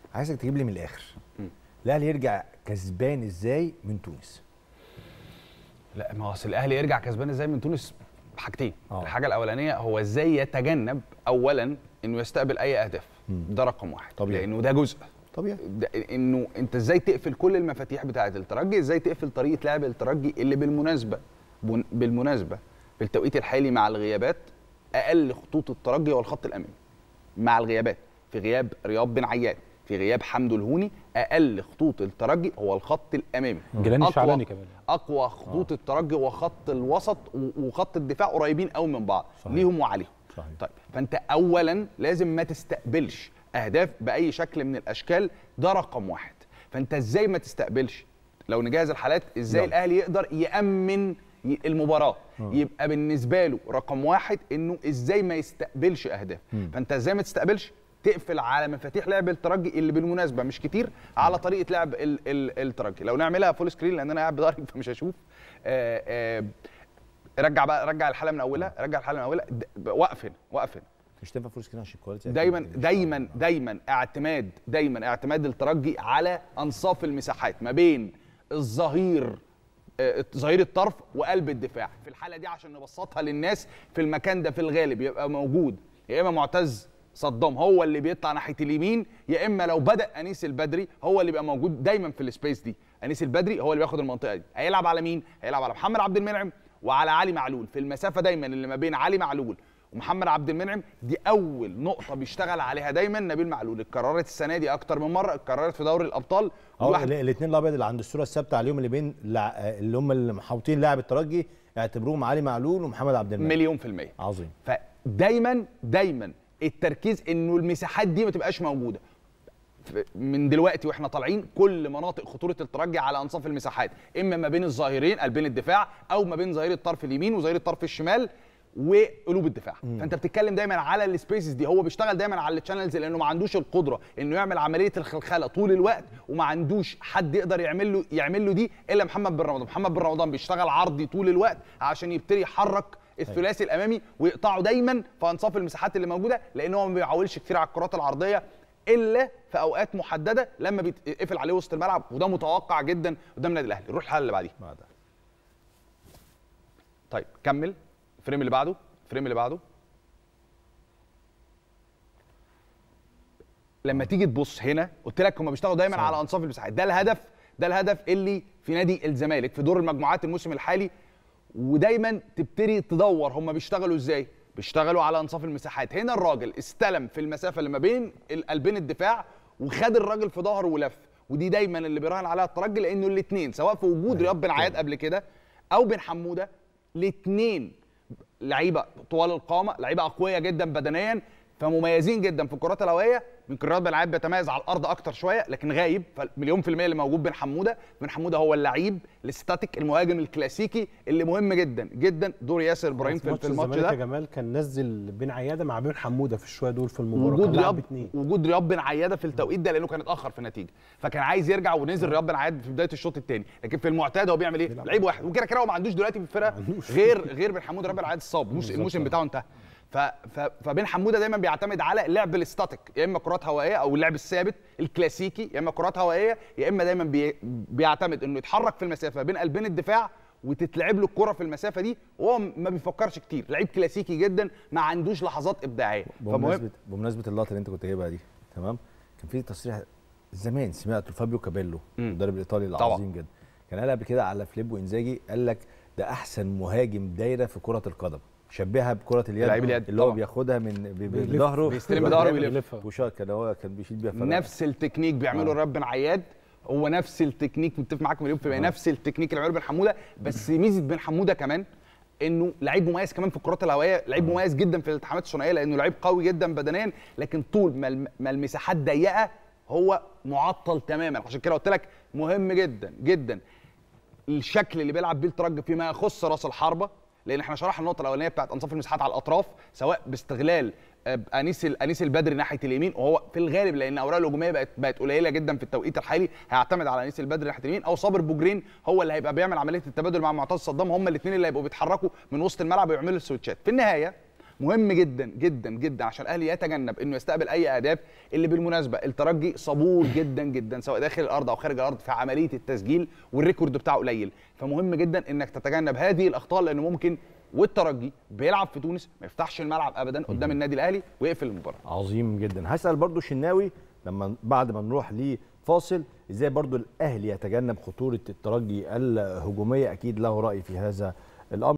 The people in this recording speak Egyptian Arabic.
عايزك تجيب لي من الاخر الاهلي يرجع كسبان ازاي من تونس لا ما هو اصل الاهلي يرجع كسبان ازاي من تونس بحاجتين آه. الحاجه الاولانيه هو ازاي يتجنب اولا انه يستقبل اي اهداف ده رقم واحد طبيعي. لانه ده جزء طبيعي ده انه انت ازاي تقفل كل المفاتيح بتاعه الترجي ازاي تقفل طريقه لعب الترجي اللي بالمناسبه بن- بالمناسبه في التوقيت الحالي مع الغيابات اقل خطوط الترجي هو الخط الامامي مع الغيابات في غياب رياض بن عياد في غياب حمدو الهوني اقل خطوط الترجي هو الخط الامامي جيلاني أقوى- الشعلاني كمان. اقوى خطوط الترجي وخط الوسط و- وخط الدفاع قريبين قوي من بعض صحيح. ليهم وعليهم صحيح. طيب فانت اولا لازم ما تستقبلش اهداف باي شكل من الاشكال ده رقم واحد فانت ازاي ما تستقبلش لو نجهز الحالات ازاي يلا. الاهلي يقدر يامن ي- المباراه يبقى بالنسبه له رقم واحد انه ازاي ما يستقبلش اهداف فانت ازاي ما تستقبلش تقفل على مفاتيح لعب الترجي اللي بالمناسبه مش كتير على طريقه لعب ال ال الترجي لو نعملها فول سكرين لان انا قاعد بضهري فمش هشوف آه آه رجع بقى رجع الحاله من اولها رجع الحاله من اولها د- وقف هنا وقف هنا مش تنفع فلوس كده عشان الكواليتي دايما أكيد مش دايما دايما اعتماد دايما اعتماد الترجي على انصاف المساحات ما بين الظهير آه، ظهير الطرف وقلب الدفاع في الحاله دي عشان نبسطها للناس في المكان ده في الغالب يبقى موجود يا اما معتز صدام هو اللي بيطلع ناحيه اليمين يا اما لو بدا انيس البدري هو اللي بيبقى موجود دايما في السبيس دي انيس البدري هو اللي بياخد المنطقه دي هيلعب على مين هيلعب على محمد عبد المنعم وعلى علي معلول في المسافه دايما اللي ما بين علي معلول ومحمد عبد المنعم دي اول نقطه بيشتغل عليها دايما نبيل معلول اتكررت السنه دي اكتر من مره اتكررت في دوري الابطال اه والواحد- الاثنين الابيض اللي عند الصوره الثابته عليهم اللي بين لع... اللي هم اللي محاوطين لاعب الترجي اعتبروهم علي معلول ومحمد عبد المنعم مليون في المية عظيم فدايما دايما التركيز انه المساحات دي ما تبقاش موجوده ف- من دلوقتي واحنا طالعين كل مناطق خطوره الترجي على انصاف المساحات اما ما بين الظاهرين قلبين الدفاع او ما بين ظهير الطرف اليمين وظهير الطرف الشمال وقلوب الدفاع فانت بتتكلم دايما على السبيسز دي هو بيشتغل دايما على التشانلز لانه ما عندوش القدره انه يعمل عمليه الخلخله طول الوقت وما عندوش حد يقدر يعمل له يعمل له دي الا محمد بن رمضان محمد بن رمضان بيشتغل عرضي طول الوقت عشان يبتدي يحرك الثلاثي الامامي ويقطعوا دايما في انصاف المساحات اللي موجوده لان هو ما بيعولش كتير على الكرات العرضيه الا في اوقات محدده لما بيتقفل عليه وسط الملعب وده متوقع جدا قدام النادي الاهلي نروح الحاله اللي بعديها بعدها طيب كمل الفريم اللي بعده الفريم اللي بعده لما تيجي تبص هنا قلت لك هم بيشتغلوا دايما على انصاف المساحات ده الهدف ده الهدف اللي في نادي الزمالك في دور المجموعات الموسم الحالي ودايما تبتدي تدور هم بيشتغلوا ازاي بيشتغلوا على انصاف المساحات هنا الراجل استلم في المسافه اللي ما بين قلبين الدفاع وخد الراجل في ظهره ولف ودي دايما اللي بيراهن عليها الترجي لانه الاثنين سواء في وجود رياض بن عياد قبل كده او بن حموده الاثنين لعيبه طوال القامه لعيبه اقوياء جدا بدنيا فمميزين جدا في الكرات الهوائيه يمكن رياض بن عياد بيتميز على الارض اكتر شويه لكن غايب فمليون في الميه اللي موجود بن حموده بن حموده هو اللعيب الاستاتيك المهاجم الكلاسيكي اللي مهم جدا جدا دور ياسر ابراهيم في في الماتش الزمالك يا ده جمال كان نزل بين عياده مع بين حموده في الشويه دول في المباراه وجود كان لعب رياض اتنين وجود رياض بن عياده في التوقيت ده لانه كان اتاخر في النتيجه فكان عايز يرجع ونزل رياض بن عياده في بدايه الشوط الثاني لكن في المعتاد هو بيعمل ايه لعيب واحد وكده كده هو ما عندوش دلوقتي في الفرقه غير غير بن حموده رياض بن عياده اتصاب الموس- الموسم بتاعه انتهى ف... ف... فبن حموده دايما بيعتمد على اللعب الاستاتيك يا اما كرات هوائيه او اللعب الثابت الكلاسيكي يا اما كرات هوائيه يا اما دايما بي... بيعتمد انه يتحرك في المسافه بين قلبين الدفاع وتتلعب له الكره في المسافه دي وهو ما بيفكرش كتير لعيب كلاسيكي جدا ما عندوش لحظات ابداعيه بمناسبه بمناسبه اللقطه اللي انت كنت جايبها دي تمام كان في تصريح زمان سمعته فابيو كابيلو المدرب الايطالي طبعا. العظيم جدا كان قال قبل كده على فليبو انزاجي قال لك ده احسن مهاجم دايره في كره القدم شبهها بكره اليد لعيب اليد اللي هو طبعا. بياخدها من ب- ب- بيلف- بظهره بيستلم بظهره ويلف. وشاط كان هو كان بيشيل بيها فرق. نفس التكنيك بيعمله الرب بن عياد هو نفس التكنيك متفق معاك مليون في المية نفس التكنيك اللي بيعمله بن حموده بس ميزه بن حموده كمان انه لعيب مميز كمان في الكرات الهوائيه لعيب مميز جدا في الالتحامات الثنائيه لانه لعيب قوي جدا بدنيا لكن طول ما الم- ما المساحات ضيقه هو معطل تماما عشان كده قلت لك مهم جدا جدا الشكل اللي بيلعب بيه الترجي فيما يخص راس الحربه لان احنا شرحنا النقطه الاولانيه بتاعت انصاف المساحات على الاطراف سواء باستغلال آه، انيس ال- انيس البدري ناحيه اليمين وهو في الغالب لان اوراق الهجوميه بقت بقت قليله جدا في التوقيت الحالي هيعتمد على انيس البدري ناحيه اليمين او صابر بوجرين هو اللي هيبقى بيعمل عمليه التبادل مع معتز صدام هم الاثنين اللي هيبقوا بيتحركوا من وسط الملعب ويعملوا السويتشات في النهايه مهم جدا جدا جدا عشان الاهلي يتجنب انه يستقبل اي اهداف اللي بالمناسبه الترجي صبور جدا جدا سواء داخل الارض او خارج الارض في عمليه التسجيل والريكورد بتاعه قليل فمهم جدا انك تتجنب هذه الاخطاء لان ممكن والترجي بيلعب في تونس ما يفتحش الملعب ابدا قدام النادي الاهلي ويقفل المباراه عظيم جدا هسال برضو شناوي لما بعد ما نروح لفاصل ازاي برضو الاهلي يتجنب خطوره الترجي الهجوميه اكيد له راي في هذا الامر